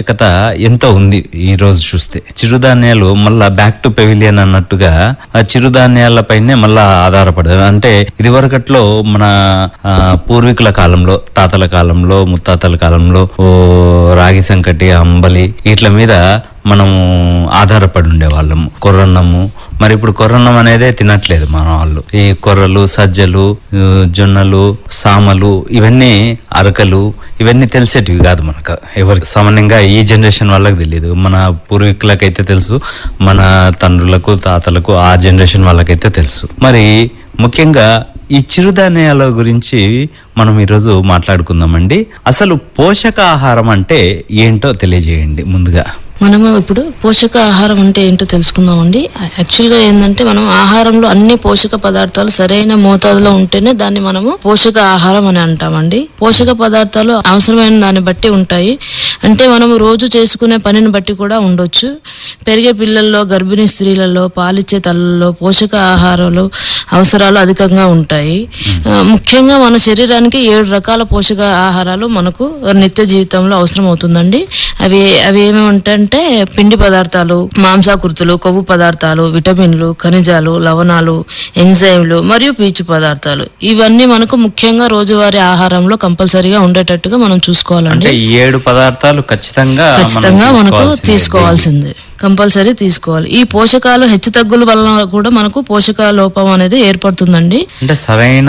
ఆవశ్యకత ఎంతో ఉంది ఈ రోజు చూస్తే చిరుధాన్యాలు మళ్ళా బ్యాక్ టు పెవిలియన్ అన్నట్టుగా ఆ చిరుధాన్యాల పైనే మళ్ళా ఆధారపడదు అంటే ఇదివరకట్లో మన ఆ, పూర్వీకుల కాలంలో తాతల కాలంలో ముత్తాతల కాలంలో ఓ రాగి సంకటి అంబలి వీటి మీద మనము ఆధారపడి ఉండేవాళ్ళము కొర్రన్నము మరి ఇప్పుడు కొర్రన్నం అనేదే తినట్లేదు మన వాళ్ళు ఈ కొర్రలు సజ్జలు ఆ, జొన్నలు సామలు ఇవన్నీ అరకలు ఇవన్నీ తెలిసేటివి కాదు మనకు ఎవరికి సామాన్యంగా ఈ జనరేషన్ వాళ్ళకి తెలియదు మన పూర్వీకులకైతే తెలుసు మన తండ్రులకు తాతలకు ఆ జనరేషన్ వాళ్ళకైతే తెలుసు మరి ముఖ్యంగా ఈ చిరుధాన్యాల గురించి మనం ఈరోజు మాట్లాడుకుందామండి అసలు పోషకాహారం అంటే ఏంటో తెలియజేయండి ముందుగా మనము ఇప్పుడు పోషక ఆహారం అంటే ఏంటో తెలుసుకుందామండి యాక్చువల్గా ఏంటంటే మనం ఆహారంలో అన్ని పోషక పదార్థాలు సరైన మోతాదులో ఉంటేనే దాన్ని మనము పోషక ఆహారం అని అంటామండి పోషక పదార్థాలు అవసరమైన దాన్ని బట్టి ఉంటాయి అంటే మనము రోజు చేసుకునే పనిని బట్టి కూడా ఉండొచ్చు పెరిగే పిల్లల్లో గర్భిణీ స్త్రీలలో పాలిచ్చే తల్లలో పోషక ఆహారాలు అవసరాలు అధికంగా ఉంటాయి ఆ, ముఖ్యంగా మన శరీరానికి ఏడు రకాల పోషక ఆహారాలు మనకు నిత్య జీవితంలో అవసరం అవుతుందండి అవి అవి ఏమేమంటే పిండి పదార్థాలు మాంసాకృతులు కొవ్వు పదార్థాలు విటమిన్లు ఖనిజాలు లవణాలు ఎంజైమ్లు మరియు పీచు పదార్థాలు ఇవన్నీ మనకు ముఖ్యంగా రోజువారీ ఆహారంలో కంపల్సరీగా ఉండేటట్టుగా మనం చూసుకోవాలండి అంటే ఈ ఏడు పదార్థాలు ఖచ్చితంగా మనం ఖచ్చితంగా మనకు తీసుకోవాల్సిందే. తీసుకోవాల్సిందే కంపల్సరీ తీసుకోవాలి ఈ పోషకాలు హెచ్చు తగ్గుల వలన కూడా మనకు పోషక లోపం అనేది ఏర్పడుతుందండి అంటే సరైన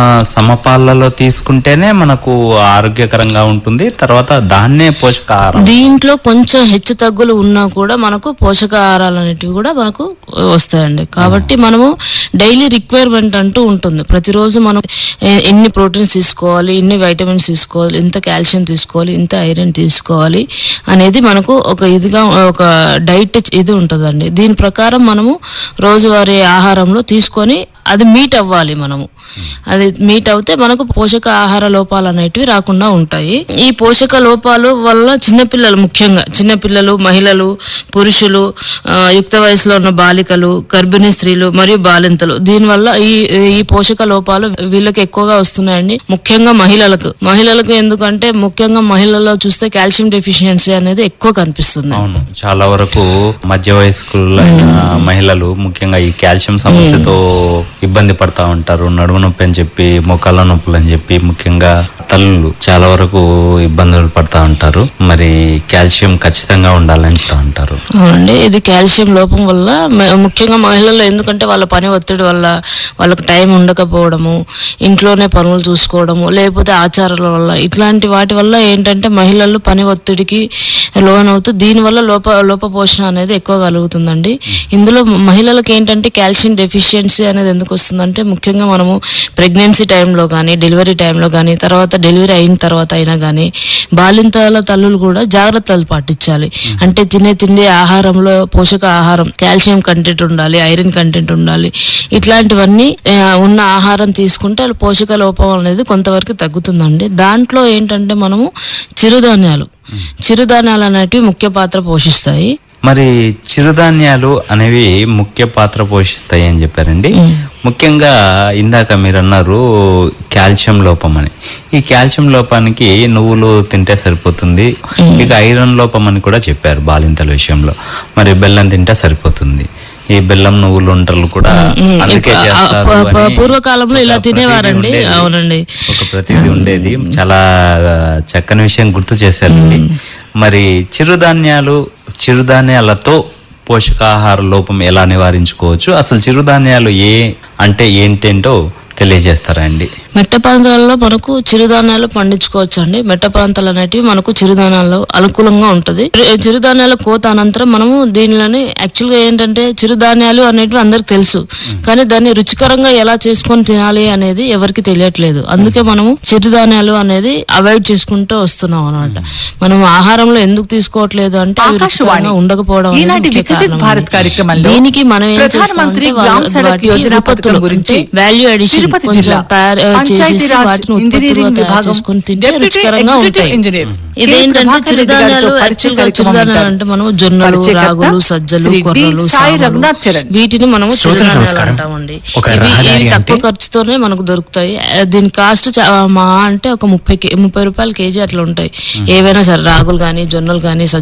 సమపాలలో తీసుకుంటేనే మనకు ఆరోగ్యకరంగా ఉంటుంది తర్వాత దాన్నే పోషకాహారం దీంట్లో కొంచెం హెచ్చు తగ్గులు ఉన్నా కూడా మనకు పోషకాహారాలు అనేటివి కూడా మనకు వస్తాయండి కాబట్టి మనము డైలీ రిక్వైర్మెంట్ అంటూ ఉంటుంది ప్రతిరోజు మనం ఎ- ఎన్ని ప్రోటీన్స్ తీసుకోవాలి ఎన్ని వైటమిన్స్ తీసుకోవాలి ఇంత కాల్షియం తీసుకోవాలి ఇంత ఐరన్ తీసుకోవాలి అనేది మనకు ఒక ఇదిగా ఒక డైట్ ఇది ఉంటుందండి దీని ప్రకారం మనము రోజువారీ ఆహారంలో తీసుకొని అది మీట్ అవ్వాలి మనము అది మీట్ అవుతే మనకు పోషక ఆహార లోపాలు అనేటివి రాకుండా ఉంటాయి ఈ పోషక లోపాలు వల్ల చిన్నపిల్లలు ముఖ్యంగా చిన్నపిల్లలు మహిళలు పురుషులు ఆ, యుక్త వయసులో ఉన్న బాలికలు గర్భిణీ స్త్రీలు మరియు బాలింతలు దీనివల్ల ఈ ఈ పోషక లోపాలు వీళ్ళకి ఎక్కువగా వస్తున్నాయండి ముఖ్యంగా మహిళలకు మహిళలకు ఎందుకంటే ముఖ్యంగా మహిళల్లో చూస్తే కాల్షియం డెఫిషియన్సీ అనేది ఎక్కువ కనిపిస్తుంది అవును చాలా వరకు మధ్య వయస్కులైన మహిళలు ముఖ్యంగా ఈ కాల్షియం సమస్యతో ఇబ్బంది పడతా ఉంటారు నడుము నొప్పి అని చెప్పి మోకాళ్ళ నొప్పులు అని చెప్పి ముఖ్యంగా తల్లులు చాలా వరకు ఇబ్బందులు పడతా ఉంటారు మరి కాల్షియం ఖచ్చితంగా ఉండాలని చెప్తా ఉంటారు అవునండి ఇది కాల్షియం లోపం వల్ల మ- ముఖ్యంగా మహిళల్లో ఎందుకంటే వాళ్ళ పని ఒత్తిడి వల్ల వాళ్ళకి టైం ఉండకపోవడము ఇంట్లోనే పనులు చూసుకోవడము లేకపోతే ఆచారాల వల్ల ఇట్లాంటి వాటి వల్ల ఏంటంటే మహిళలు పని ఒత్తిడికి లోన్ అవుతూ దీనివల్ల లోప లోపపోషణ అనేది ఎక్కువ కలుగుతుందండి ఇందులో మహిళలకు ఏంటంటే కాల్షియం డెఫిషియన్సీ అనేది ఎందుకు వస్తుందంటే ముఖ్యంగా మనము ప్రెగ్నెన్సీ టైంలో కానీ డెలివరీ టైంలో కానీ తర్వాత డెలివరీ అయిన తర్వాత అయినా కానీ బాలింతల తల్లులు కూడా జాగ్రత్తలు పాటించాలి అంటే తినే తిండి ఆహారంలో పోషక ఆహారం కాల్షియం కంటెంట్ ఉండాలి ఐరన్ కంటెంట్ ఉండాలి ఇట్లాంటివన్నీ ఆ, ఉన్న ఆహారం తీసుకుంటే వాళ్ళ పోషక లోపం అనేది కొంతవరకు తగ్గుతుందండి దాంట్లో ఏంటంటే మనము చిరుధాన్యాలు చిరుధాన్యాలు అనేటివి ముఖ్య పాత్ర పోషిస్తాయి మరి చిరుధాన్యాలు అనేవి ముఖ్య పాత్ర పోషిస్తాయి అని చెప్పారండి ముఖ్యంగా ఇందాక మీరు అన్నారు కాల్షియం లోపం అని ఈ కాల్షియం లోపానికి నువ్వులు తింటే సరిపోతుంది ఇక ఐరన్ లోపం అని కూడా చెప్పారు బాలింతల విషయంలో మరి బెల్లం తింటే సరిపోతుంది ఈ బెల్లం నువ్వులు వంటలు కూడా అందుకే ఆ, చేస్తారు ప- ప- అని పూర్వకాలంలో ఇలా ఒక తినేవారండి ప్రతీది ఉండేది. అవునండి ఒక ప్రతిదీ ఉండేది చాలా చక్కని విషయం గుర్తు చేశారండి మరి చిరుధాన్యాలు చిరుధాన్యాలతో పోషకాహార లోపం ఎలా నివారించుకోవచ్చు అసలు చిరుధాన్యాలు ఏ అంటే ఏంటేంటో తెలియజేస్తారా అండి మెట్ట ప్రాంతాలలో మనకు చిరుధాన్యాలు పండించుకోవచ్చు అండి మెట్ట ప్రాంతాలు అనేటివి మనకు చిరుధాన్యాలు అనుకూలంగా ఉంటది చిరు- చిరుధాన్యాల కోత అనంతరం మనము దీనిలోని యాక్చువల్ గా ఏంటంటే చిరుధాన్యాలు అనేటివి అందరికి తెలుసు కానీ దాన్ని రుచికరంగా ఎలా చేసుకొని తినాలి అనేది ఎవరికి తెలియట్లేదు అందుకే మనము చిరుధాన్యాలు అనేది అవాయిడ్ చేసుకుంటూ వస్తున్నాం అనమాట మనం ఆహారంలో ఎందుకు తీసుకోవట్లేదు అంటే అవి ఆకాశవాణి రుచికరంగా ఉండకపోవడం అనేది ఈనాటి ముఖ్య వికసిత్ కారణం భారత్ అండి. కార్యక్రమంలో దీనికి మనం ఏం ప్రధానమంత్రి చేస్తామంటే గ్రామ్ వాళ్ళ- సడక్ వాటికి యోజన పథకం ఉత్పత్తులు గురించి అంటే వాల్యూ అడిషన్ తిరుపతి కొంచెం జిల్లా తయారు పంచాయతీ చేసేసి రాజ్ వాటిని ఉత్పత్తులుగా ఇంజనీరింగ్ తయారు విభాగం చేసుకొని తింటే డెప్యూటీ రుచికరంగా ఎగ్జిక్యూటివ్ ఉంటాయి ఇంజనీర్ ఇదేంటంటే ప్రభాకర్ రెడ్డి గారితో చిరుధాన్యాలు పరిచయ యాక్చువల్గా కార్యక్రమం చిరుధాన్యాలు వింటారు. అంటే మనం జొన్నలు పరిచయకర్త రాగులు సజ్జలు శ్రీ డి. కొర్రలు సాయి సామలు రఘునాథ్ చరణ్. వీటిని మనము శ్రోతలకు చిరుధాన్యాలు నమస్కారం. అంటామండి ఒక ఇవి రహదారి ఇవి తక్కువ అంటే- ఖర్చుతోనే మనకు దొరుకుతాయి ఆ, దీని కాస్ట్ చా- మా అంటే ఒక ముప్పై కే- ముప్పై రూపాయల కేజీ అట్లా ఉంటాయి ఏవైనా సరే రాగులు కానీ జొన్నలు కానీ